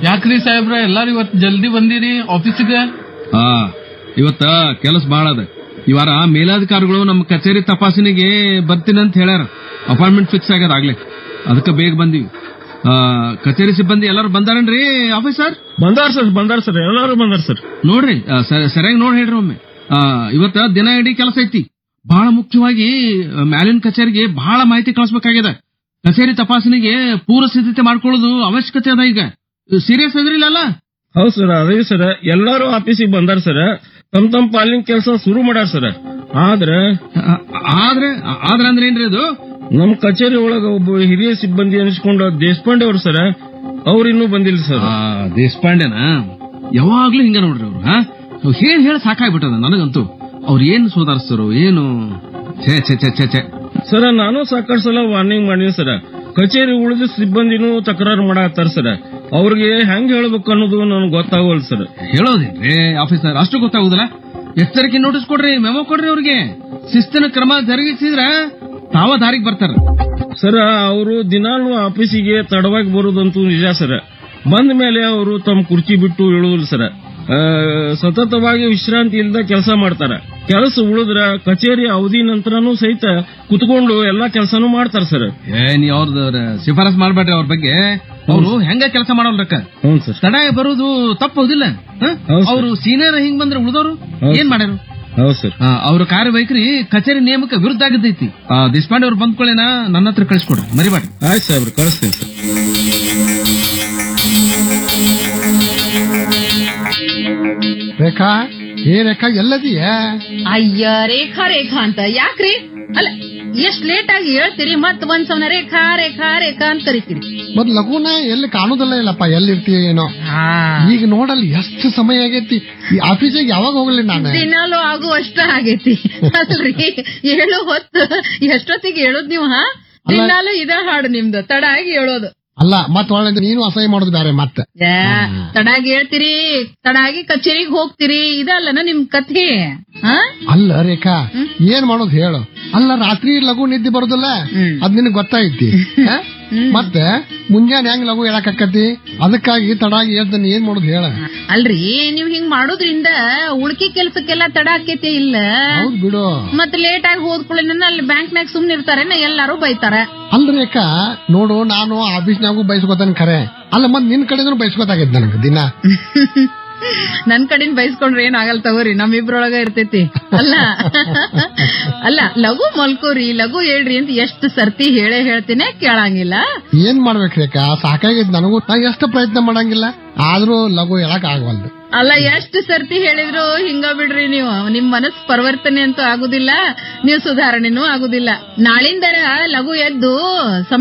ಯಾಕ್ರಿ ಸಾಹೇಬ್ರ ಎಲ್ಲಾರು ಇವತ್ ಜಲ್ದಿ ಬಂದಿರಿ ಆಫೀಸಿಗೆ ಹಾ ಇವತ್ತ ಕೆಲಸ ಬಾಳ ಅದ ಈ ವಾರ ಮೇಲಾಧಿಕಾರಿಗಳು ನಮ್ಮ ಕಚೇರಿ ತಪಾಸಣೆಗೆ ಬರ್ತೀನಂತ ಹೇಳ್ಯಾರ ಅಪಾಯಿಂಟ್ಮೆಂಟ್ ಫಿಕ್ಸ್ ಆಗ್ಯದ ಆಗ್ಲೇ ಅದಕ್ಕೆ ಬೇಗ ಬಂದಿವಿ ಆ, ಕಚೇರಿ ಸಿಬ್ಬಂದಿ ಎಲ್ಲಾರು ಬಂದಾರನ್ರಿ ಆಫೀಸರ್ ಬಂದಾರ ಸರ್ ಬಂದಾರ ಸರ್ ಎಲ್ಲಾರು ಬಂದಾರ ಸರ್ ನೋಡ್ರಿ ಆ, ಸ- ಸರಿಯಾಗಿ ನೋಡಿ ಹೇಳ್ರಿ ಒಮ್ಮೆ ಆ, ಇವತ್ತ ದಿನ ಇಡೀ ಕೆಲಸ ಐತಿ ಬಹಳ ಮುಖ್ಯವಾಗಿ ಆ, ಮ್ಯಾಲಿನ ಕಚೇರಿಗೆ ಬಹಳ ಮಾಹಿತಿ ಕಳಿಸ್ಬೇಕಾಗ್ಯದ ಕಚೇರಿ ತಪಾಸಣೆಗೆ ಪೂರ್ವ ಸಿದ್ಧತೆ ಮಾಡ್ಕೊಳ್ಳೋದು ಅವಶ್ಯಕತೆ ಅದ ಈಗ ಸೀರಿಯಸ್ ಅದ್ರಿಲ್ಲ ಹೌದ್ ಸರ್ ಅದೇ ಸರ್ ಎಲ್ಲಾರು ಆಫೀಸಿಗೆ ಬಂದಾರ ಸರ್ ತಮ್ ತಮ್ ಪಾಲಿನ ಕೆಲಸ ಶುರು ಮಾಡ್ಯಾರ ಸರ್ ಆದ್ರ ಆದ್ರೆ ಆದ್ರೆ ಅಂದ್ರೆ ಏನ್ರಿ ಅದು ನಮ್ ಕಚೇರಿ ಒಳಗ ಒಬ್ಬ ಹಿರಿಯ ಸಿಬ್ಬಂದಿ ಅನಿಸ್ಕೊಂಡು ದೇಶಪಾಂಡೆ ಅವ್ರು ಸರ್ ಅವ್ರು ಇನ್ನೂ ಬಂದಿಲ್ಲ ಸರ್ ಆ, ದೇಶಪಾಂಡೆನ ಯಾವಾಗ್ಲೂ ಹಿಂಗ ನೋಡ್ರಿ ಅವ್ರು ಹಾ ಹೇಳಿ ಹೇಳಿ ಸಾಕಾಗ್ಬಿಟ್ಟದ ನನಗಂತೂ ಅವ್ರು ಏನ್ ಸುಧಾರಿಸ್ತಾರೋ ಏನು ಛೇ ಛೇ ಛೇ ಛೇ ಛೇ ಸರ್ ನಾನು ಸಾಕಷ್ಟು ಸಲ ವಾರ್ನಿಂಗ್ ಮಾಡೀನಿ ಸರ್ ಕಚೇರಿ ಉಳಿದ ಸಿಬ್ಬಂದಿನೂ ತಕರಾರು ಮಾಡತ್ತಾರ ಸರ್ ಅವ್ರಿಗೆ ಹೆಂಗ್ ಹೇಳ್ಬೇಕು ಅನ್ನೋದು ನನಗೆ ಗೊತ್ತಾಗೋಲ್ ಸರ್ ಹೇಳೋದೇನ್ರಿ ಆಫೀಸರ್ ಅಷ್ಟು ಗೊತ್ತಾಗುದಿಲ್ಲ ಎಚ್ಚರಿಕೆ ನೋಟಿಸ್ ಕೊಡ್ರಿ ಮೆಮೊ ಕೊಡ್ರಿ ಅವ್ರಿಗೆ ಶಿಸ್ತಿನ ಕ್ರಮ ಜರುಗಿಸಿದ್ರ ತಾವ ದಾರಿಗೆ ಬರ್ತಾರ ಸರ್ ಅವರು ದಿನಾಲು ಆಫೀಸಿಗೆ ತಡವಾಗಿ ಬರುದಂತೂ ನಿಜ ಸರ್ ಬಂದ ಮೇಲೆ ಅವರು ತಮ್ಮ ಕುರ್ಚಿ ಬಿಟ್ಟು ಇಳುವುದಿಲ್ಲ ಸರ್ ಆ, ಸತತವಾಗಿ ವಿಶ್ರಾಂತಿ ಇಲ್ಲದ ಕೆಲಸ ಮಾಡ್ತಾರ ಕೆಲಸ ಉಳಿದ್ರ ಕಚೇರಿ ಅವಧಿ ನಂತರನೂ ಸಹಿತ ಕುತ್ಕೊಂಡು ಎಲ್ಲಾ ಕೆಲಸನೂ ಮಾಡ್ತಾರ ಸರ್ ಏ ನೀ ಅವ್ರದ್ದು ಶಿಫಾರಸ್ ಮಾಡ್ಬೇಡ್ರಿ ಅವ್ರ ಬಗ್ಗೆ ಅವ್ರು ಹೆಂಗ ಕೆಲಸ ಮಾಡೋಲ್ರಕ್ಕ ಹ್ಞೂ ಸರ್ ತಡ ಬರುದು ತಪ್ಪು ಹೌದಿಲ್ಲ ಹೌದು ಸರ್. ಅವರು ಸೀನಿಯರ್ ಹಿಂಗ್ ಬಂದ್ರೆ ಉಳಿದವರು ಹೌದು ಏನ್ ಮಾಡ್ಯಾರು ಹೌದು ಸರ್ ಆ, ಅವ್ರ ಕಾರ್ಯವೈಖರಿ ಕಚೇರಿ ನಿಯಮಕ್ಕೆ ವಿರುದ್ಧ ಆಗಿದ್ದೈತಿ ಆ, ದೇಶಪಾಂಡೆ ಅವ್ರು ಬಂದ್ಕೊಳ್ಳೇನ ನನ್ನ ಹತ್ರ ಕಳಿಸ್ಕೊಡ್ರಿ ಮರಿಬೇಡ್ರಿ ಆಯ್ತು ಸಾಹೇಬ್ರು ಕಳಿಸ್ತೇನೆ ಸರ್ ರೇಖಾ ಏ ರೇಖಾ ಎಲ್ಲದೀಯ ಅಯ್ಯ ರೇಖಾ ರೇಖಾ ಅಂತ ಯಾಕ್ರಿ ಅಲ್ಲ ಎಷ್ಟ್ ಲೇಟ್ ಆಗಿ ಹೇಳ್ತೀರಿ ಮತ್ ಒಂದ್ ಸವನ ರೇಖಾ ರೇಖಾ ರೇಖಾ ಅಂತ ಕರಿತೀರಿ ಮತ್ ಲಘುನ ಎಲ್ಲಿ ಕಾಣುದಿಲ್ಲ ಇಲ್ಲಪ್ಪ ಎಲ್ಲಿರ್ತೀಯ ಏನೋ ಈಗ ನೋಡಲ್ಲಿ ಎಷ್ಟು ಸಮಯ ಆಗೈತಿ ಈ ಆಫೀಸಿಗೆ ಯಾವಾಗ ಹೋಗ್ಲಿ ನಾನು ದಿನಾಲು ಆಗುವಷ್ಟ ಆಗೈತಿ ಅಲ್ರಿ ಹೇಳು ಹೊತ್ತು ಎಷ್ಟೊತ್ತಿಗೆ ಹೇಳುದ್ ನೀವು ಹಾ ದಿನಾಲು ಇದ ಹಾಡು ನಿಮ್ದು ತಡ ಆಗಿ ಹೇಳೋದು ಅಲ್ಲ ಮತ್ ಒಳ್ಳೆ ನೀನು ಅಸಹ್ಯ ಮಾಡೋದು ಬೇರೆ ಮತ್ತೆ ಏ, ತಡಾಗಿ ಹೇಳ್ತೀರಿ ತಡಾಗಿ ಕಚೇರಿಗೆ ಹೋಗ್ತೀರಿ ಇದಲ್ಲನ ನಿಮ್ ಕಥೆ ಹಾ ಅಲ್ಲ ರೇಖಾ ಏನ್ ಮಾಡೋದು ಹೇಳು ಅಲ್ಲ ರಾತ್ರಿ ಲಘು ನಿದ್ದೆ ಬರೋದಿಲ್ಲ ಹ್ಮ್. ಅದ್ ನಿನಗ್ ಗೊತ್ತೈತಿ ಹ? ಮತ್ತೆ ಮುಂಜಾನೆ ಹೆಂಗ್ ಲಘು ಹೇಳಕ್ಕಾಕತಿ ಅದಕ್ಕಾಗಿ ತಡಾಗಿ ಹೇಳ್ತಾನೆ ಏನ್ ಮಾಡೋದು ಹೇಳ ಅಲ್ರಿ ನೀವ್ ಹಿಂಗ್ ಮಾಡೋದ್ರಿಂದ ಉಳ್ಕಿ ಕೆಲ್ಸಕ್ಕೆಲ್ಲ ತಡ ಆಕೇತಿ ಇಲ್ಲ ಹೌದ್ ಬಿಡು ಮತ್ ಲೇಟ್ ಆಗಿ ಹೋದ್ಕೊಳ್ಳಿ ಅಲ್ಲಿ ಬ್ಯಾಂಕ್ನಾಗ ಸುಮ್ನೆ ಇರ್ತಾರೇನ ಎಲ್ಲಾರು ಬೈತಾರ ಅಲ್ಲ ರೇಖಾ ನೋಡು ನಾನು ಆಫೀಸ್ನಾಗೂ ಬಯಸ್ಕೊತಾನೆ ಖರೆ ಅಲ್ಲ ಮತ್ ನಿನ್ ಕಡೆನೂ ಬಯಸ್ಕೊತಾಗೈತಿ ನನಗೆ ದಿನ ನನ್ ಕಡೆನ್ ಬೈಸ್ಕೊಂಡ್ರೆ ಏನ್ ಆಗಲ್ ತಗೋರಿ ನಮ್ಮಿಬ್ರೊಳಗ ಇರ್ತೈತಿ ಅಲ್ಲ ಅಲ್ಲ ಲಘು ಮಲ್ಕೋರಿ ಲಘು ಹೇಳ್ರಿ ಅಂತ ಎಷ್ಟು ಸರ್ತಿ ಹೇಳೇ ಹೇಳ್ತೀನಿ ಕೇಳಂಗಿಲ್ಲ ಏನ್ ಮಾಡ್ಬೇಕು ರೇಖಾ ಸಾಕಾಗೈತಿ ನನಗೂ ನಾ ಎಷ್ಟು ಪ್ರಯತ್ನ ಮಾಡಂಗಿಲ್ಲ ಆದ್ರೂ ಲಘು ಹೇಳಕ್ ಆಗವಲ್ದು ಅಲ್ಲ ಎಷ್ಟು ಸರ್ತಿ ಹೇಳಿದ್ರು ಹಿಂಗ ಬಿಡ್ರಿ ನೀವು ನಿಮ್ ಮನಸ್ ಪರಿವರ್ತನೆ ಅಂತೂ ಆಗುದಿಲ್ಲ ನೀವು ಸುಧಾರಣೆನೂ ಆಗುದಿಲ್ಲ ನಾಳಿಂದರ ಲಘು ಎದ್ದು